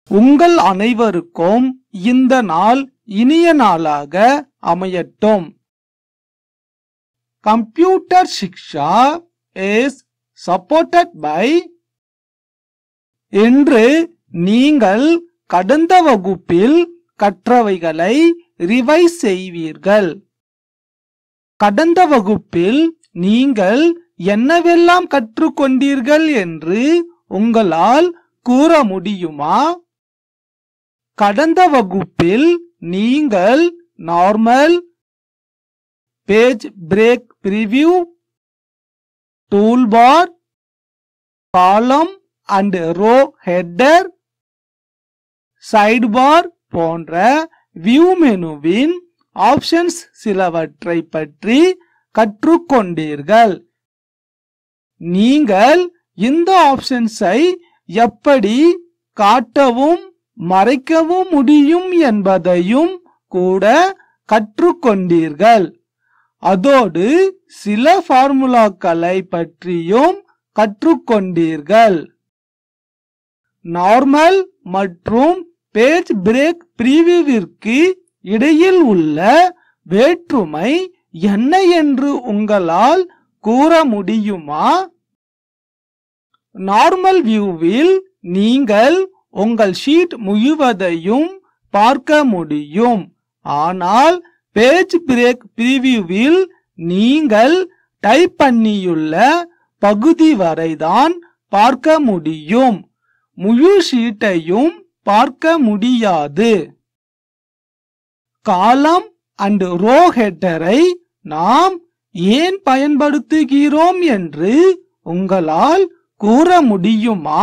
உங்கள் அனைவருக்கும் இந்த நாள் இனிய நாளாக அமையட்டும் computer Shiksha is supported by என்று நீங்கள் கடந்த வகுப்பில் கற்றவைகளை ரிவைஸ் செய்வீர்கள் கடந்த வகுப்பில் நீங்கள் என்னவெல்லாம் கற்றுக்கொண்டீர்கள் என்று உங்களால் கூற முடியுமா கடந்த வகுப்பில் நீங்கள் normal page break preview toolbar column and row header sidebar போன்ற வியூ மெனுவின் ஆப்ஷன்ஸ் சிலவற்றை பற்றி கற்றுக்கொண்டீர்கள் நீங்கள் இந்த ஆப்ஷன்ஸை எப்படி காட்டவும் மறைக்கவும் முடியும் என்பதையும் கூட கற்றுக்கொண்டீர்கள் அதோடு சில ஃபார்முலாக்களை பற்றியும் கற்றுக்கொண்டீர்கள் நார்மல் மற்றும் பேஜ் பிரேக் பிரிவிற்கு இடையில் உள்ள வேற்றுமை என்ன என்று உங்களால் கூற முடியுமா நார்மல் வியூவில் நீங்கள் உங்கள் ஷீட் முழுவதையும் பார்க்க முடியும் ஆனால் பேஜ் பிரேக் பிரிவியூவில் நீங்கள் டைப் பண்ணியுள்ள பகுதி வரைதான் பார்க்க முடியும் முழு ஷீட்டையும் பார்க்க முடியாது காலம் அண்ட் ரோ ஹெட்டரை நாம் ஏன் பயன்படுத்துகிறோம் என்று உங்களால் கூற முடியுமா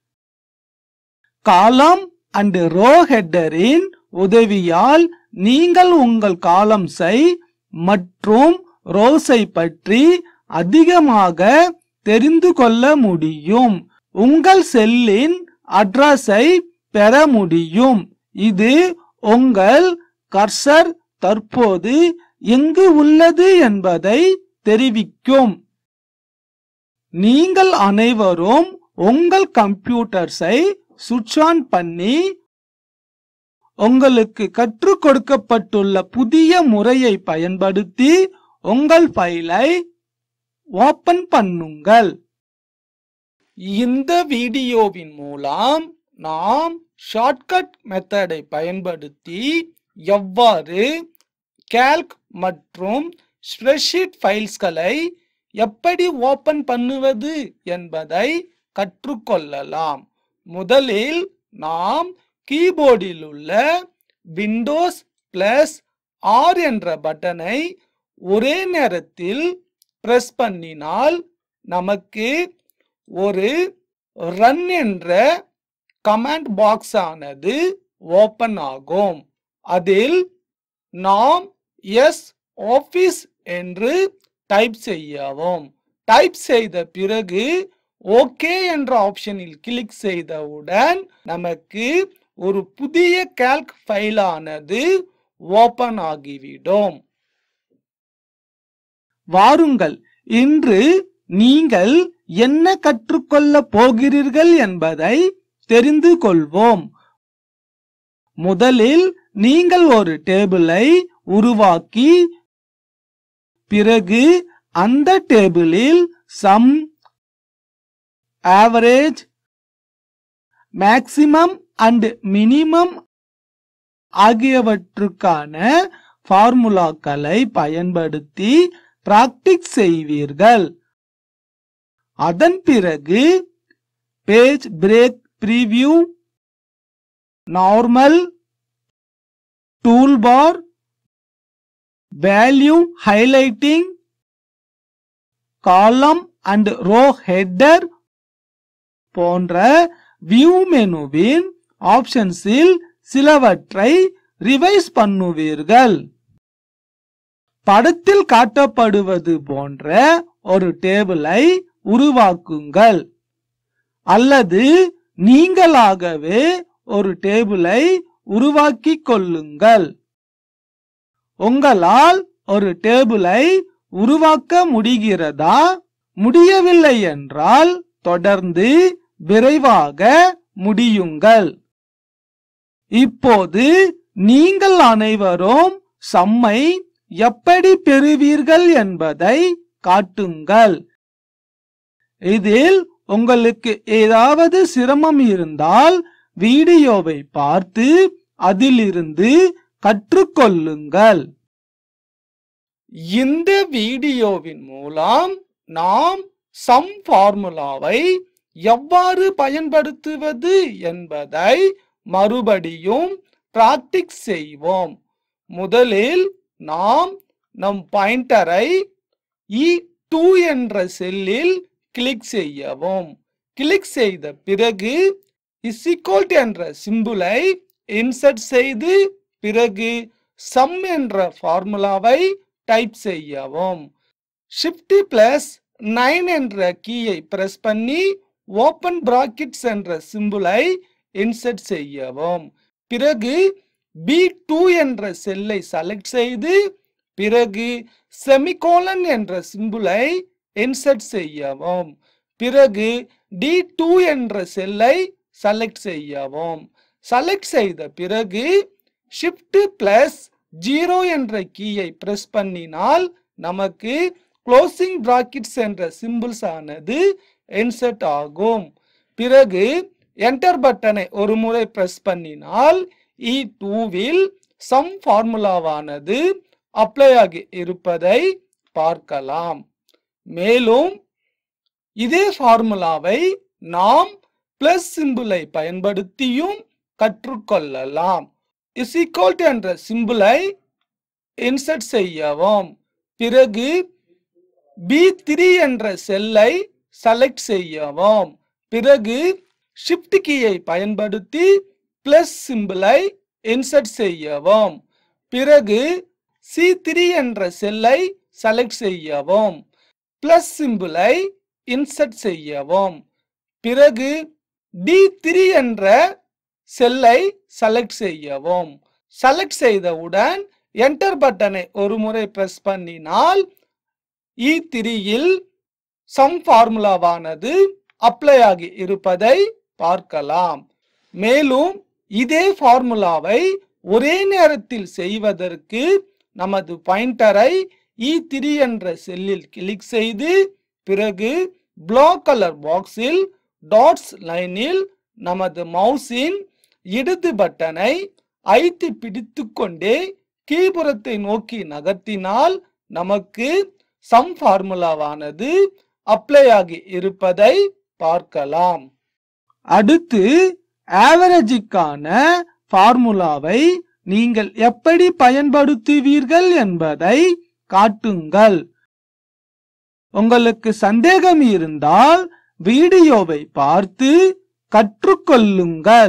காலம் அண்ட் ரோ ஹெட்டரின் உதவியால் நீங்கள் உங்கள் காலம்ஸை மற்றும் ரோஸை பற்றி அதிகமாக தெரிந்து கொள்ள முடியும் உங்கள் செல்லின் அட்ரஸை பெற முடியும் இது உங்கள் கர்சர் தற்போது எங்கு உள்ளது என்பதை தெரிவிக்கும் நீங்கள் அனைவரும் உங்கள் கம்ப்யூட்டர்ஸை சுவிட்ச் ஆன் பண்ணி உங்களுக்கு கற்றுக் கொடுக்கப்பட்டுள்ள புதிய முறையை பயன்படுத்தி உங்கள் ஃபைலை ஓபன் பண்ணுங்கள் இந்த வீடியோவின் மூலம் நாம் ஷார்ட்கட் மெத்தடை பயன்படுத்தி எவ்வாறு கேல்க் மற்றும் ஸ்ப்ரெட்ஷீட் ஃபைல்ஸ்களை எப்படி ஓபன் பண்ணுவது என்பதை கற்றுக்கொள்ளலாம் முதலில் நாம் கீபோர்டில் உள்ள விண்டோஸ் பிளஸ் ஆர் என்ற பட்டனை ஒரே நேரத்தில் பிரஸ் பண்ணினால் நமக்கு ஒரு ரன் என்ற கமாண்ட் பாக்ஸ் ஆனது ஓபன் ஆகும் அதில் நாம் எஸ் ஆபீஸ் என்று டைப் செய்யவும் டைப் செய்த பிறகு ஓகே என்ற ஆப்ஷனில் கிளிக் செய்தவுடன் நமக்கு ஒரு புதிய கால்க் ஃபைலானது ஓபன் ஆகிவிடும் வாருங்கள் இன்று நீங்கள் என்ன கற்றுக்கொள்ள போகிறீர்கள் என்பதை தெரிந்து கொள்வோம் முதலில் நீங்கள் ஒரு டேபிளை உருவாக்கி பிறகு அந்த டேபிளில் sum average maximum and minimum ஆகியவற்றுக்கான ஃபார்முலாக்களை பயன்படுத்தி பிராக்டிஸ் செய்வீர்கள் அதன் பிறகு page break preview normal toolbar value highlighting column and row header போன்ற வியூ மெனுவின் ஆப்ஷன்ஸில் சிலவற்றை ரிவைஸ் பண்ணுவீர்கள் படத்தில் காட்டப்படுவது போன்ற ஒரு டேபிளை உருவாக்குங்கள் அல்லது நீங்களாகவே ஒரு டேபிளை உருவாக்கிக் கொள்ளுங்கள் உங்களால் ஒரு டேபிளை உருவாக்க முடிகிறதா முடியவில்லை என்றால் தொடர்ந்து விரைவாக முடியுங்கள் இப்போது நீங்கள் அனைவரும் சம்மை எப்படி பெறுவீர்கள் என்பதை காட்டுங்கள் இதில் உங்களுக்கு ஏதாவது சிரமம் இருந்தால் வீடியோவை பார்த்து அதிலிருந்து கற்றுக்கொள்ளுங்கள் இந்த வீடியோவின் மூலம் நாம் சம் ஃபார்முலாவை எவ்வாறு பயன்படுத்துவது என்பதை மறுபடியும் பிராக்டிஸ் செய்வோம் முதலில் நாம் நம் பாயிண்டரை இ டூ என்ற செல்லில் கிளிக் செய்யவும் கிளிக் செய்த பிறகு இசிகோல்ட் என்ற சிம்புலை இன்சர்ட் செய்து பிறகு சம் என்ற ஃபார்முலாவை டைப் செய்யவும் ஷிஃப்ட் பிளஸ் நைன் என்ற கீயை பிரஸ் பண்ணி ஓப்பன் பிராக்கெட்ஸ் என்ற சிம்புலை இன்சர்ட் செய்யவும் பிறகு பி டூ என்ற செல்லை செலக்ட் செய்து பிறகு செமிகோலன் என்ற சிம்புலை இன்சர்ட் செய்யவும் பிறகு டி டூ என்ற செல்லை செலக்ட் செய்யவும் செலக்ட் செய்த பிறகு ஷிஃப்ட் பிளஸ் ஜீரோ என்ற கீயை பிரஸ் பண்ணினால் நமக்கு க்ளோசிங் பிராக்கெட்ஸ் என்ற சிம்பிள்ஸ் ஆனது இன்சர்ட் ஆகும் பிறகு என்டர் பட்டனை ஒரு முறை பிரஸ் பண்ணினால் இ டூவில் சம் ஃபார்முலாவானது அப்ளை ஆகி இருப்பதை பார்க்கலாம் மேலும் இதே ஃபார்முலாவை நாம் பிளஸ் சிம்பிளை பயன்படுத்தியும் கற்றுக்கொள்ளலாம் இஸ் என்ற சிம்பிளை இன்சர்ட் செய்யவும் பிறகு பி த்ரீ என்ற செல்லை செலக்ட் செய்யவும் பிறகு ஷிஃப்ட் கீயை பயன்படுத்தி பிளஸ் சிம்பிளை இன்சர்ட் செய்யவும் பிறகு சி த்ரீ என்ற செல்லை செலக்ட் செய்யவும் பிளஸ் சிம்பிளை இன்சர்ட் செய்யவும் பிறகு டி த்ரீ என்ற செல்லை செலக்ட் செய்யவும் செலக்ட் செய்தவுடன் என்டர் பட்டனை ஒரு முறை பிரஸ் பண்ணினால் இ த்ரீயில் சம் ஃபார்முலாவானது அப்ளை ஆகி இருப்பதை பார்க்கலாம் மேலும் இதே ஃபார்முலாவை ஒரே நேரத்தில் செய்வதற்கு நமது பாயிண்டரை இ த்ரீ என்ற செல்லில் கிளிக் செய்து பிறகு பிளாக் கலர் பாக்ஸில் டாட்ஸ் லைனில் நமது மவுஸின் இடது பட்டனை ஐத்து பிடித்துக்கொண்டே கீபுறத்தை நோக்கி நகர்த்தினால் நமக்கு சம் ஃபார்முலாவானது அப்ளை ஆகி இருப்பதை பார்க்கலாம் அடுத்து ஆவரேஜுக்கான ஃபார்முலாவை நீங்கள் எப்படி பயன்படுத்துவீர்கள் என்பதை காட்டுங்கள் உங்களுக்கு சந்தேகம் இருந்தால் வீடியோவை பார்த்து கற்றுக்கொள்ளுங்கள்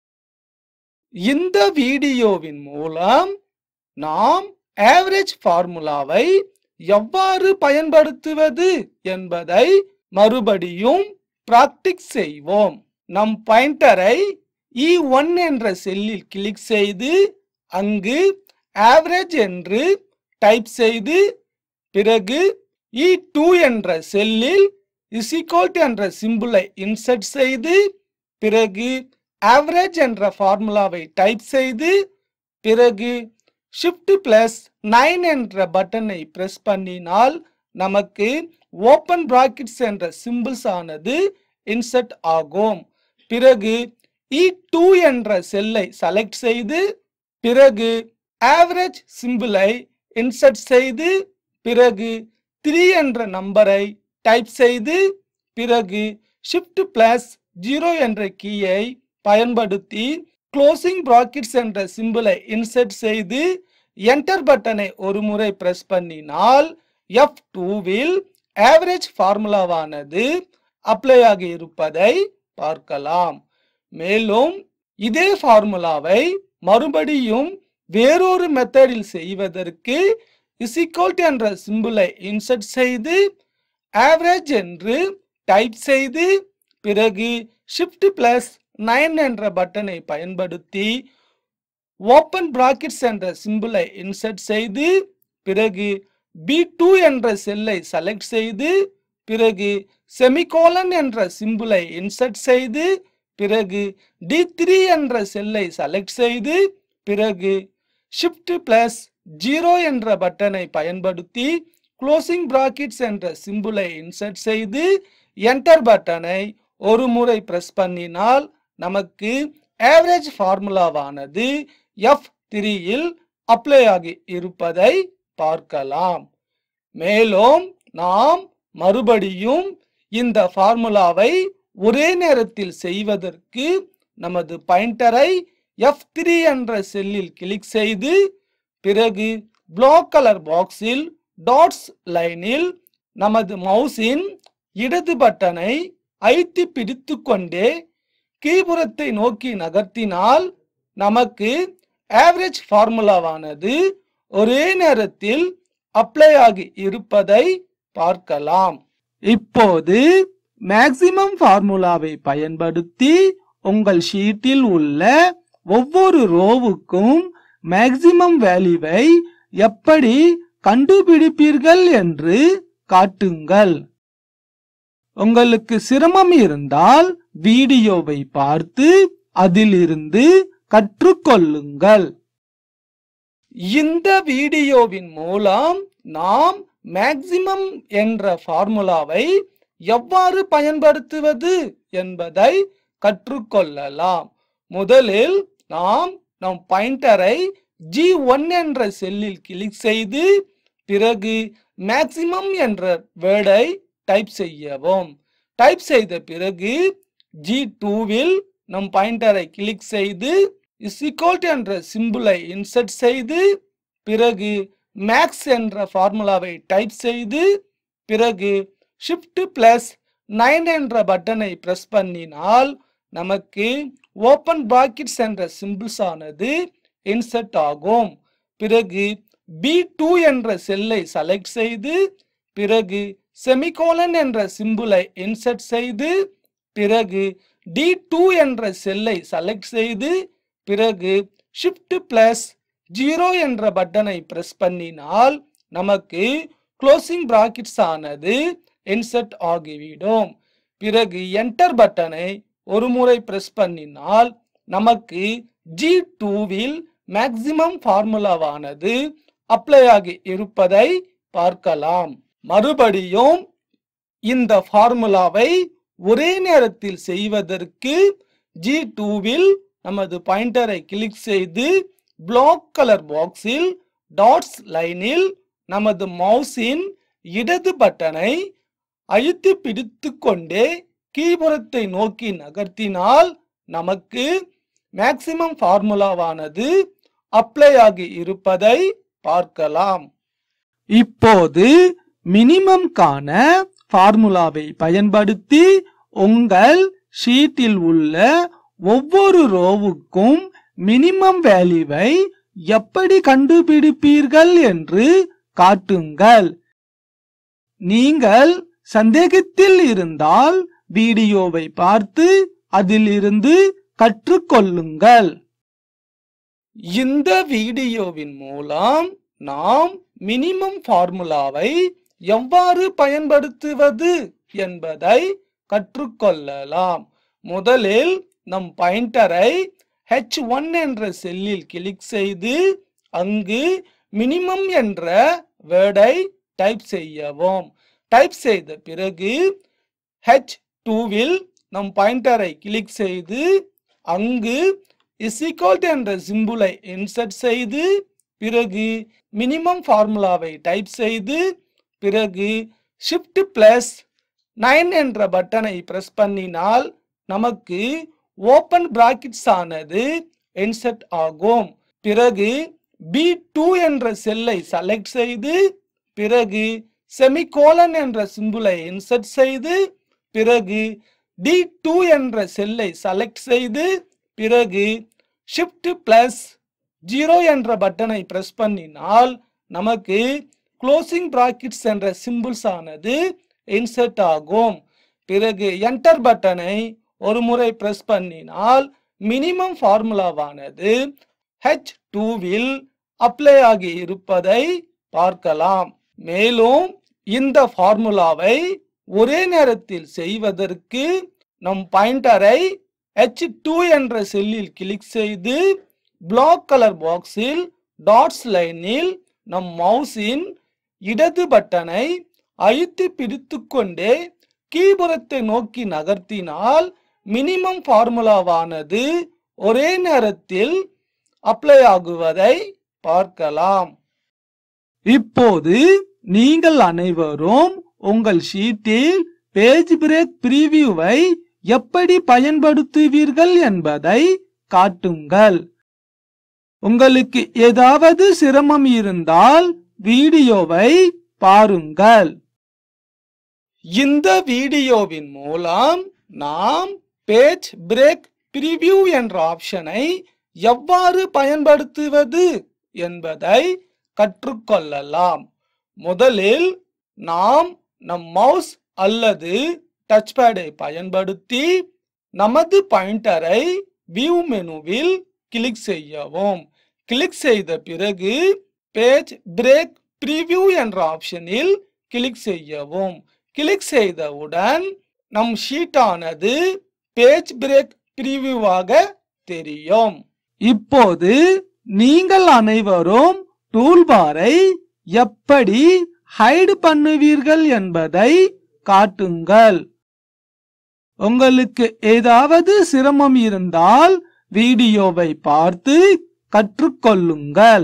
இந்த வீடியோவின் மூலம் நாம் ஆவரேஜ் ஃபார்முலாவை எவ்வாறு பயன்படுத்துவது என்பதை மறுபடியும் பிராக்டிஸ் செய்வோம் நம் பாயிண்டரை இ ஒன் என்ற செல்லில் கிளிக் செய்து அங்கு ஆவரேஜ் என்று டைப் செய்து பிறகு இ டூ என்ற செல்லில் இசிகோல்ட் என்ற சிம்பிளை இன்சர்ட் செய்து பிறகு ஆவரேஜ் என்ற ஃபார்முலாவை டைப் செய்து பிறகு ஷிஃப்ட் பிளஸ் நைன் என்ற பட்டனை பிரஸ் பண்ணினால் நமக்கு ஓப்பன் பிராக்கெட்ஸ் என்ற சிம்பிள்ஸ் ஆனது இன்சர்ட் ஆகும் பிறகு இ டூ என்ற செல்லை செலக்ட் செய்து பிறகு ஆவரேஜ் சிம்பிளை இன்சர்ட் செய்து பிறகு த்ரீ என்ற நம்பரை டைப் செய்து பிறகு ஷிஃப்ட் பிளஸ் ஜீரோ என்ற கீயை பயன்படுத்தி க்ளோசிங் பிராக்கெட்ஸ் என்ற சிம்பிளை இன்சர்ட் செய்து என்டர் பட்டனை ஒரு முறை பிரஸ் பண்ணினால் எஃப் டூவில் ஆவரேஜ் ஃபார்முலாவானது அப்ளை ஆகி இருப்பதை பார்க்கலாம் மேலும் இதே ஃபார்முலாவை மறுபடியும் வேறொரு மெத்தடில் செய்வதற்கு இசிகோல்ட் என்ற சிம்பிளை இன்சர்ட் செய்து ஆவரேஜ் என்று டைப் செய்து பிறகு ஷிஃப்ட் பிளஸ் நைன் என்ற பட்டனை பயன்படுத்தி ஓப்பன் பிராக்கெட்ஸ் என்ற சிம்பிளை இன்சர்ட் செய்து பிறகு பி டூ என்ற செல்லை செலக்ட் செய்து பிறகு செமிகோலன் என்ற சிம்பிளை இன்சர்ட் செய்து பிறகு டி த்ரீ என்ற செல்லை செலக்ட் செய்து பிறகு ஷிஃப்ட் பிளஸ் ஜீரோ என்ற பட்டனை பயன்படுத்தி க்ளோசிங் பிராக்கெட்ஸ் என்ற சிம்புலை இன்சர்ட் செய்து என்டர் பட்டனை ஒரு முறை பிரஸ் பண்ணினால் நமக்கு ஆவரேஜ் ஃபார்முலாவானது எஃப் த்ரீயில் அப்ளை ஆகி இருப்பதை பார்க்கலாம் மேலும் நாம் மறுபடியும் இந்த ஃபார்முலாவை ஒரே நேரத்தில் செய்வதற்கு நமது பாயிண்டரை எஃப் த்ரீ என்ற செல்லில் கிளிக் செய்து பிறகு பிளாக் கலர் பாக்ஸில் டாட்ஸ் லைனில் நமது மவுஸின் இடது பட்டனை அழுத்தி பிடித்து கொண்டே கீபுறத்தை நோக்கி நகர்த்தினால் நமக்கு ஆவரேஜ் ஃபார்முலாவானது ஒரே நேரத்தில் அப்ளை ஆகி இருப்பதை பார்க்கலாம் இப்போது மேக்ஸிமம் ஃபார்முலாவை பயன்படுத்தி உங்கள் ஷீட்டில் உள்ள ஒவ்வொரு ரோவுக்கும் மேக்ஸிமம் வேல்யூவை எப்படி கண்டுபிடிப்பீர்கள் என்று காட்டுங்கள் உங்களுக்கு சிரமம் இருந்தால் வீடியோவை பார்த்து அதிலிருந்து கற்றுக்கொள்ளுங்கள் இந்த வீடியோவின் மூலம் நாம் மேக்ஸிமம் என்ற ஃபார்முலாவை எவ்வாறு பயன்படுத்துவது என்பதை கற்றுக்கொள்ளலாம் முதலில் நாம் நம் பாயிண்டரை ஜி ஒன் என்ற செல்லில் கிளிக் செய்து பிறகு மேக்ஸிமம் என்ற வேர்டை டைப் செய்யவும் டைப் செய்த பிறகு ஜி டூவில் நம் பாயிண்டரை கிளிக் செய்து இசிகோல்ட் என்ற சிம்புலை இன்சர்ட் செய்து பிறகு மேக்ஸ் என்ற ஃபார்முலாவை டைப் செய்து பிறகு ஷிஃப்ட் பிளஸ் நைன் என்ற பட்டனை பிரஸ் பண்ணினால் நமக்கு ஓப்பன் பிராக்கெட்ஸ் என்ற சிம்பிள்ஸ் ஆனது இன்சர்ட் ஆகும் பிறகு பி டூ என்ற செல்லை செலக்ட் செய்து பிறகு செமிகோலன் என்ற சிம்புலை இன்சர்ட் செய்து பிறகு டி டூ என்ற செல்லை செலக்ட் செய்து பிறகு ஷிஃப்ட் பிளஸ் ஜீரோ என்ற பட்டனை பிரஸ் பண்ணினால் நமக்கு க்ளோசிங் பிராக்கெட்ஸ் ஆனது இன்சர்ட் ஆகிவிடும் பிறகு என்டர் பட்டனை ஒரு முறை பிரஸ் பண்ணினால் நமக்கு ஜி டூவில் மேக்ஸிமம் ஃபார்முலாவானது அப்ளை ஆகி இருப்பதை பார்க்கலாம் மறுபடியும் இந்த ஃபார்முலாவை ஒரே நேரத்தில் செய்வதற்கு ஜி டூவில் நமது பாயிண்டரை கிளிக் செய்து பிளாக் கலர் பாக்ஸில் டாட்ஸ் லைனில் நமது மவுஸின் இடது பட்டனை அழுத்தி பிடித்து கொண்டே கீபுறத்தை நோக்கி நகர்த்தினால் நமக்கு மேக்சிமம் ஃபார்முலாவானது அப்ளை ஆகி இருப்பதை பார்க்கலாம் இப்போது மினிமம் காண ஃபார்முலாவை பயன்படுத்தி உங்கள் ஷீட்டில் உள்ள ஒவ்வொரு ரோவுக்கும் மினிமம் வேல்யூவை எப்படி கண்டுபிடிப்பீர்கள் என்று காட்டுங்கள் நீங்கள் சந்தேகத்தில் இருந்தால் வீடியோவை பார்த்து அதிலிருந்து கற்றுக்கொள்ளுங்கள் இந்த வீடியோவின் மூலம் நாம் மினிமம் ஃபார்முலாவை எவ்வாறு பயன்படுத்துவது என்பதை கற்றுக்கொள்ளலாம் முதலில் நம் பாயிண்டரை ஹெச் ஒன் என்ற செல்லில் கிளிக் செய்து அங்கு மினிமம் என்ற வேர்டை டைப் செய்யவும் டைப் செய்த பிறகு ஹெச் டூவில் நம் பாயிண்டரை கிளிக் செய்து அங்கு இசிகோல்ட் என்ற சிம்புலை இன்சர்ட் செய்து பிறகு மினிமம் ஃபார்முலாவை டைப் செய்து பிறகு ஷிஃப்ட் பிளஸ் நைன் என்ற பட்டனை பிரஸ் பண்ணினால் நமக்கு ஓப்பன் பிராக்கெட்ஸ் ஆனது இன்சர்ட் ஆகும் பிறகு பி டூ என்ற செல்லை செலக்ட் செய்து பிறகு செமிகோலன் என்ற சிம்புலை இன்சர்ட் செய்து பிறகு டி டூ என்ற செல்லை செலக்ட் செய்து பிறகு ஷிஃப்ட் பிளஸ் ஜீரோ என்ற பட்டனை பிரஸ் பண்ணினால் நமக்கு க்ளோசிங் பிராக்கெட்ஸ் என்ற சிம்பிள்ஸ் ஆனது இன்சர்ட் ஆகும் பிறகு என்டர் பட்டனை ஒரு முறை பிரஸ் பண்ணினால் மினிமம் ஃபார்முலாவானது ஹெச் டூவில் அப்ளை ஆகி இருப்பதை பார்க்கலாம் மேலும் இந்த ஃபார்முலாவை ஒரே நேரத்தில் செய்வதற்கு நம் பாயிண்டரை எச் டூ என்ற செல்லில் கிளிக் செய்து பிளாக் கலர் பாக்ஸில் டாட்ஸ் லைனில் நம் மவுஸின் இடது பட்டனை அழுத்தி பிடித்துக்கொண்டே கீபுறத்தை நோக்கி நகர்த்தினால் மினிமம் ஃபார்முலாவானது ஒரே நேரத்தில் அப்ளை ஆகுவதை பார்க்கலாம் இப்போது நீங்கள் அனைவரும் உங்கள் ஷீட்டில் பேஜ் பிரேக் பிரிவியூவை எப்படி பயன்படுத்துவீர்கள் என்பதை காட்டுங்கள் உங்களுக்கு ஏதாவது சிரமம் இருந்தால் வீடியோவை பாருங்கள் இந்த வீடியோவின் மூலம் நாம் பேஜ் பிரேக் பிரிவியூ என்ற ஆப்ஷனை எவ்வாறு பயன்படுத்துவது என்பதை கற்றுக்கொள்ளலாம் முதலில் நாம் நம் மவுஸ் அல்லது டச் பேடை பயன்படுத்தி நமது பாயிண்டரை வியூ மெனுவில் கிளிக் செய்யவும் கிளிக் செய்த பிறகு பேஜ் பிரேக் பிரிவியூ என்ற ஆப்ஷனில் கிளிக் செய்யவும் கிளிக் செய்தவுடன் நம் ஷீட்டானது பேஜ் பிரேக் பிரிவியூவாக தெரியும் இப்போது நீங்கள் அனைவரும் டூல்பாரை எப்படி ஹைடு பண்ணுவீர்கள் என்பதை காட்டுங்கள் உங்களுக்கு ஏதாவது சிரமம் இருந்தால் வீடியோவை பார்த்து கற்றுக்கொள்ளுங்கள்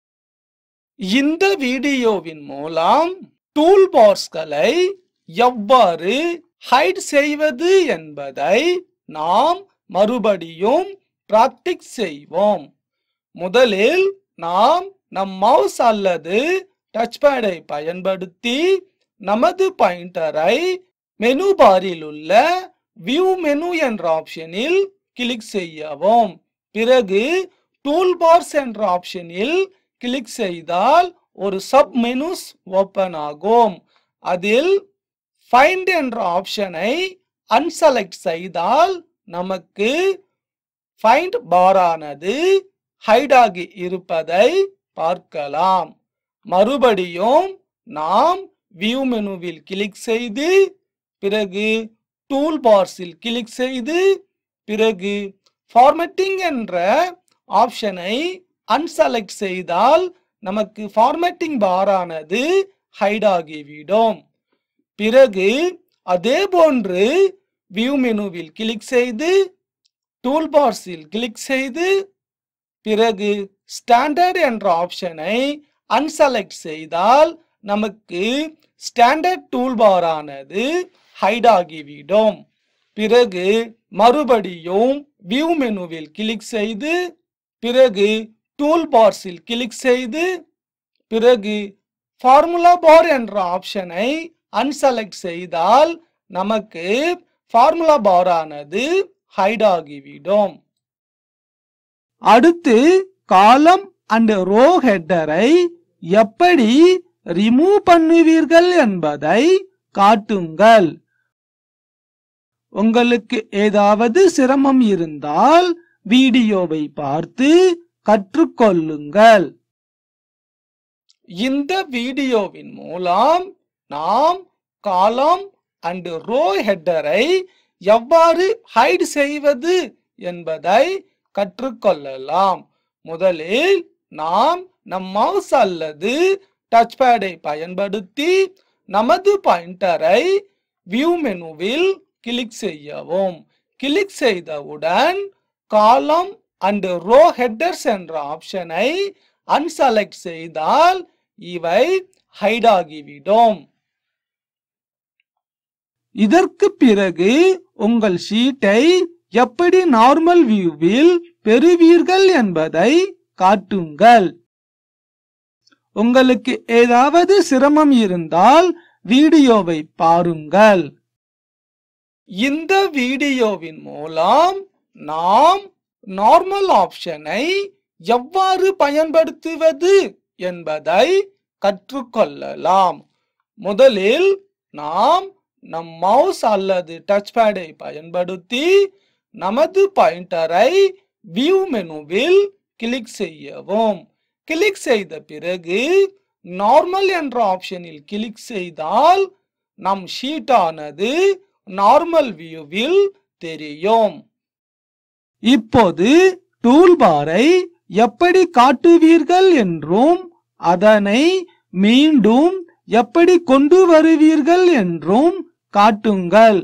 இந்த வீடியோவின் மூலம் டூல் பார்ஸ்களை எவ்வாறு ஹைட் செய்வது என்பதை நாம் மறுபடியும் பிராக்டிஸ் செய்வோம் முதலில் நாம் நம் மவுஸ் அல்லது டச் பேடை பயன்படுத்தி நமது பாயிண்டரை மெனு பாரில் உள்ள வியூ மெனு என்ற ஆப்ஷனில் கிளிக் செய்யவும் பிறகு டூல் பார்ஸ் என்ற ஆப்ஷனில் கிளிக் செய்தால் ஒரு சப் மெனுஸ் ஓபன் ஆகும் அதில் ஃபைண்ட் என்ற ஆப்ஷனை அன்செலக்ட் செய்தால் நமக்கு ஃபைண்ட் பாரானது ஹைட் ஆகி இருப்பதை பார்க்கலாம் மறுபடியும் நாம் வியூ மெனுவில் கிளிக் செய்து பிறகு டூல் பார்ஸில் கிளிக் செய்து பிறகு ஃபார்மேட்டிங் என்ற ஆப்ஷனை அன்செலக்ட் செய்தால் நமக்கு ஃபார்மேட்டிங் பாரானது ஹைட் ஆகிவிடும் பிறகு அதே போன்று வியூ மெனுவில் கிளிக் செய்து டூல் பார்ஸில் கிளிக் செய்து பிறகு ஸ்டாண்டர்ட் என்ற ஆப்ஷனை அன்செலக்ட் செய்தால் நமக்கு ஸ்டாண்டர்ட் டூல் பாரானது ஹைட் ஆகிவிடும் பிறகு மறுபடியும் வியூ மெனுவில் கிளிக் செய்து பிறகு டூல் பார்ஸில் கிளிக் செய்து பிறகு ஃபார்முலா பார் என்ற ஆப்ஷனை அன்செலக்ட் செய்தால் நமக்கு ஃபார்முலா பாரானது ஹைட் ஆகிவிடும் அடுத்து காலம் அண்ட் ரோ ஹெட்டரை எப்படி ரிமூவ் பண்ணுவீர்கள் என்பதை காட்டுங்கள் உங்களுக்கு ஏதாவது சிரமம் இருந்தால் வீடியோவை பார்த்து கற்றுக்கொள்ளுங்கள் இந்த வீடியோவின் மூலம் நாம் காலம் அண்ட் ரோ ஹெட்டரை எவ்வாறு ஹைட் செய்வது என்பதை கற்றுக்கொள்ளலாம் முதலில் நாம் நம் மவுஸ் அல்லது டச் பேடை பயன்படுத்தி நமது பாயிண்டரை வியூ மெனுவில் கிளிக் செய்யவும் கிளிக் செய்தவுடன் காலம் அண்ட் ரோ ஹெட்டர்ஸ் என்ற ஆப்ஷனை அன்செலக்ட் செய்தால் இவை ஹைட் ஆகிவிடும் இதற்கு பிறகு உங்கள் ஷீட்டை எப்படி நார்மல் வியூவில் பெறுவீர்கள் என்பதை காட்டுங்கள் உங்களுக்கு ஏதாவது சிரமம் இருந்தால் வீடியோவை பாருங்கள் இந்த வீடியோவின் மூலம் நாம் நார்மல் ஆப்ஷனை எவ்வாறு பயன்படுத்துவது என்பதை கற்றுக்கொள்ளலாம் முதலில் நாம் நம் மவுஸ் அல்லது டச் பேடை பயன்படுத்தி நமது பாயிண்டரை வியூ மெனுவில் கிளிக் செய்யவும் கிளிக் செய்த பிறகு நார்மல் என்ற ஆப்ஷனில் கிளிக் செய்தால் நம் ஷீட்டானது நார்மல் வியூவில் தெரியும் இப்போது டூல்பாரை எப்படி காட்டுவீர்கள் என்றும் அதனை மீண்டும் எப்படி கொண்டு வருவீர்கள் என்றும் காட்டுங்கள்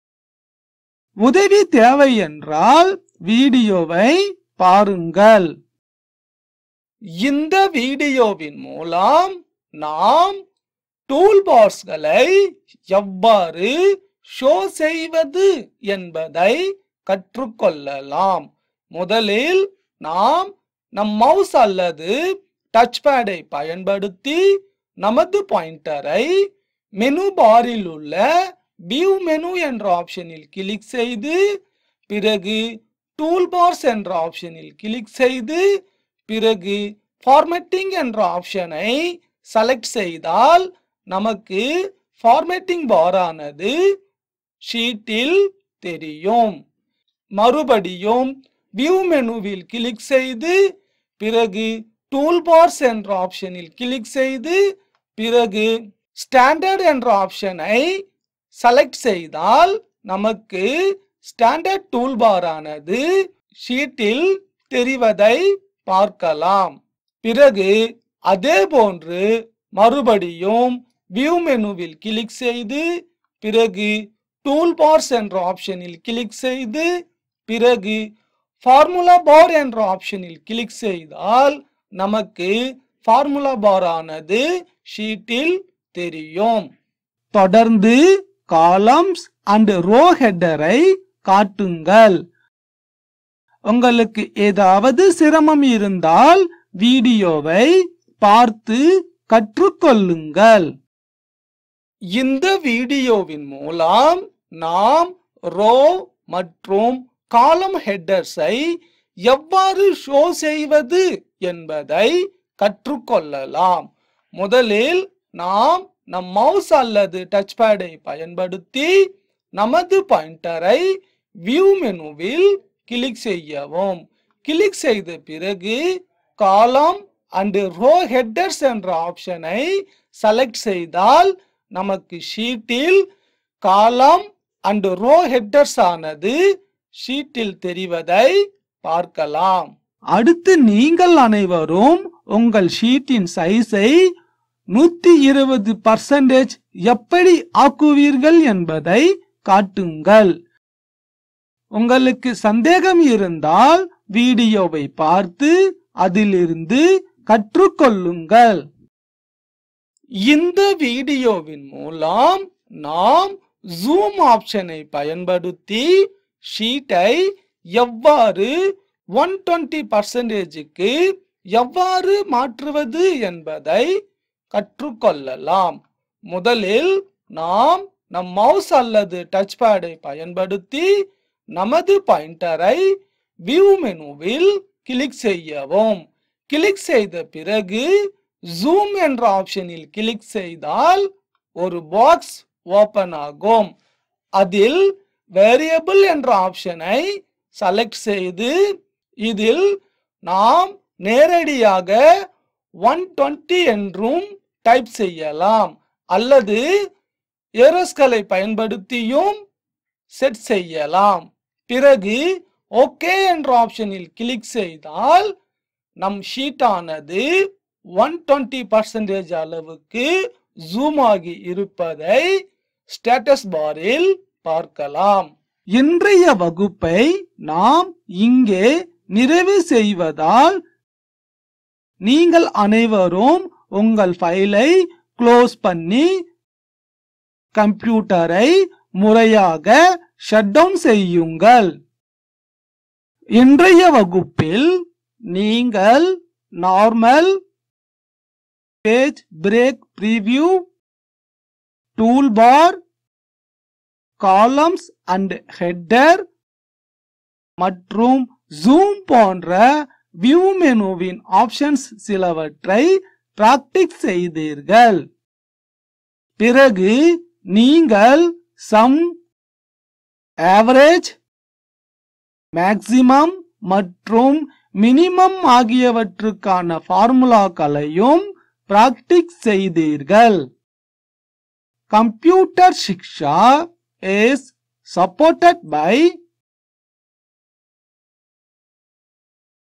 உதவி தேவை என்றால் வீடியோவை பாருங்கள் இந்த வீடியோவின் மூலம் நாம் டூல்பார்ஸ்களை எவ்வாறு ஷோ செய்வது என்பதை கற்றுக்கொள்ளலாம் முதலில் நாம் நம் மவுஸ் அல்லது டச் பேடை பயன்படுத்தி நமது பாயிண்டரை மெனு பாரில் உள்ள வியூ மெனு என்ற ஆப்ஷனில் கிளிக் செய்து பிறகு டூல் பார்ஸ் என்ற ஆப்ஷனில் கிளிக் செய்து பிறகு ஃபார்மேட்டிங் என்ற ஆப்ஷனை செலக்ட் செய்தால் நமக்கு ஃபார்மேட்டிங் பாரானது ஷீட்டில் தெரியும் மறுபடியும் வியூ மெனுவில் கிளிக் செய்து பிறகு டூல் பார்ஸ் என்ற ஆப்ஷனில் கிளிக் செய்து பிறகு ஸ்டாண்டர்ட் என்ற ஆப்ஷனை செலக்ட் செய்தால் நமக்கு ஸ்டாண்டர்ட் டூல் பாரானது ஷீட்டில் தெரிவதை பார்க்கலாம் பிறகு அதே போன்று மறுபடியும் வியூ மெனுவில் கிளிக் செய்து பிறகு டூல் பார்ஸ் என்ற ஆப்ஷனில் கிளிக் செய்து பிறகு ஃபார்முலா பார் என்ற ஆப்ஷனில் கிளிக் செய்தால் நமக்கு ஃபார்முலா பார் ஆனது ஷீட்டில் தெரியும் தொடர்ந்து காலம்ஸ் அண்ட் ரோ ஹெட்டரை காட்டுங்கள் உங்களுக்கு ஏதாவது சிரமம் இருந்தால் வீடியோவை பார்த்து கற்றுக்கொள்ளுங்கள் இந்த வீடியோவின் மூலம் நாம் ரோ மற்றும் காலம் ஹெட்டர்ஸை எவ்வாறு ஷோ செய்வது என்பதை கற்றுக்கொள்ளலாம் முதலில் நாம் நம் மவுஸ் அல்லது டச் பேடை பயன்படுத்தி நமது பாயிண்டரை வியூ மெனுவில் கிளிக் செய்யவும் கிளிக் செய்த பிறகு காலம் அண்ட் ரோ ஹெட்டர்ஸ் என்ற ஆப்ஷனை செலக்ட் செய்தால் நமக்கு ஷீட்டில் காலம் அண்ட் ரோ ஹெட்டர்ஸ் ஆனது ஷீட்டில் தெரிவதை பார்க்கலாம் அடுத்து நீங்கள் அனைவரும் உங்கள் ஷீட்டின் சைஸை நூத்தி இருபது பர்சன்டேஜ் எப்படி ஆக்குவீர்கள் என்பதை காட்டுங்கள் உங்களுக்கு சந்தேகம் இருந்தால் வீடியோவை பார்த்து அதிலிருந்து கற்றுக்கொள்ளுங்கள் இந்த வீடியோவின் மூலம் நாம் ஜூம் ஆப்ஷனை பயன்படுத்தி ஷீட்டை எவ்வாறு ஒன் டுவெண்ட்டி பர்சன்டேஜுக்கு எவ்வாறு மாற்றுவது என்பதை கற்றுக்கொள்ளலாம் முதலில் நாம் நம் மவுஸ் அல்லது டச் பேடை பயன்படுத்தி நமது பாயிண்டரை வியூ மெனுவில் கிளிக் செய்யவும் கிளிக் செய்த பிறகு ஜூம் என்ற ஆப்ஷனில் கிளிக் செய்தால் ஒரு பாக்ஸ் ஓபன் ஆகும் அதில் வேரியபிள் என்ற ஆப்ஷனை செலக்ட் செய்து இதில் நாம் நேரடியாக ஒன் டுவெண்ட்டி என்றும் டைப் செய்யலாம் அல்லது ஏரோஸ்களை பயன்படுத்தியும் செட் செய்யலாம் பிறகு ஓகே என்ற ஆப்ஷனில் கிளிக் செய்தால் நம் ஷீட் ஆனது ஒன் டுவெண்ட்டி பர்சன்டேஜ் அளவுக்கு ஜூம் ஆகி இருப்பதை ஸ்டேட்டஸ் பாரில் பார்க்கலாம் இன்றைய வகுப்பை நாம் இங்கே நிறைவு செய்வதால் நீங்கள் அனைவரும் உங்கள் ஃபைலை க்ளோஸ் பண்ணி கம்ப்யூட்டரை முறையாக ஷட் டவுன் செய்யுங்கள் இன்றைய வகுப்பில் நீங்கள் normal page break preview toolbar columns and header மற்றும் ஜூம் போன்ற வியூ மெனுவின் ஆப்ஷன்ஸ் சிலவற்றை பிராக்டிஸ் செய்தீர்கள் பிறகு நீங்கள் சம் ஆவரேஜ் மேக்சிமம் மற்றும் மினிமம் ஆகியவற்றுக்கான ஃபார்முலாக்களையும் பிராக்டிஸ் செய்தீர்கள் computer Shiksha is supported by